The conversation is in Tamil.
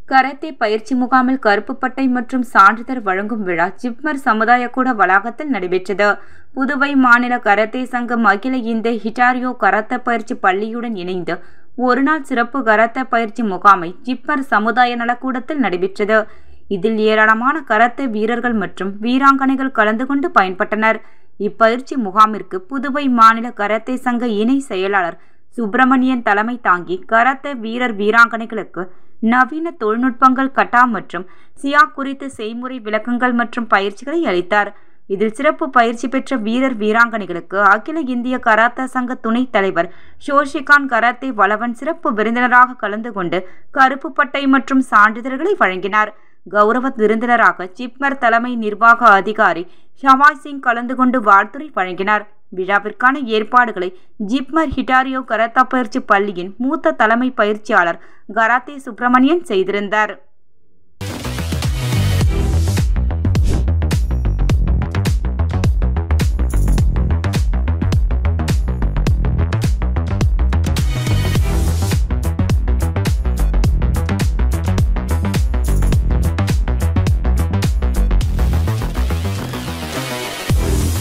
கராத்தே பயிற்சி முகாமில் கருப்பு பட்டை மற்றும் சான்றிதழ் வழங்கும் விழா ஜிப்மர் சமுதாய கூட வளாகத்தில் நடைபெற்றது புதுவை மாநில கராத்தே சங்கம் அகில இந்திய ஹிட்டாரியோ கராத்தே பயிற்சி பள்ளியுடன் இணைந்து ஒருநாள் சிறப்பு கராத்தே பயிற்சி முகாமை ஜிப்மர் சமுதாய நலக்கூடத்தில் நடைபெற்றது இதில் ஏராளமான கராத்தே வீரர்கள் மற்றும் வீராங்கனைகள் கலந்து கொண்டு பயன்பட்டனர் இப்பயிற்சி முகாமிற்கு புதுவை மாநில கராத்தே சங்க இணை செயலாளர் சுப்பிரமணியன் தலைமை தாங்கி கராத்தே வீரர் வீராங்கனைகளுக்கு நவீன தொழில்நுட்பங்கள் கட்டா மற்றும் சியா குறித்து செய்முறை விளக்கங்கள் மற்றும் பயிற்சிகளை அளித்தார் இதில் சிறப்பு பயிற்சி பெற்ற வீரர் வீராங்கனைகளுக்கு அகில இந்திய கராத்தே சங்க துணைத் தலைவர் ஷோஷிகான் கராத்தே வளவன் சிறப்பு விருந்தினராக கலந்து கொண்டு கருப்பு பட்டை மற்றும் சான்றிதழ்களை வழங்கினார் கௌரவ விருந்தினராக ஜிப்மர் தலைமை நிர்வாக அதிகாரி ஷவாய் சிங் கலந்து கொண்டு வாழ்த்துரை வழங்கினார் விழாவிற்கான ஏற்பாடுகளை ஜிப்மர் ஹிட்டாரியோ கராத்தா பயிற்சி பள்ளியின் மூத்த தலைமை பயிற்சியாளர் கராத்தே சுப்பிரமணியன் செய்திருந்தார்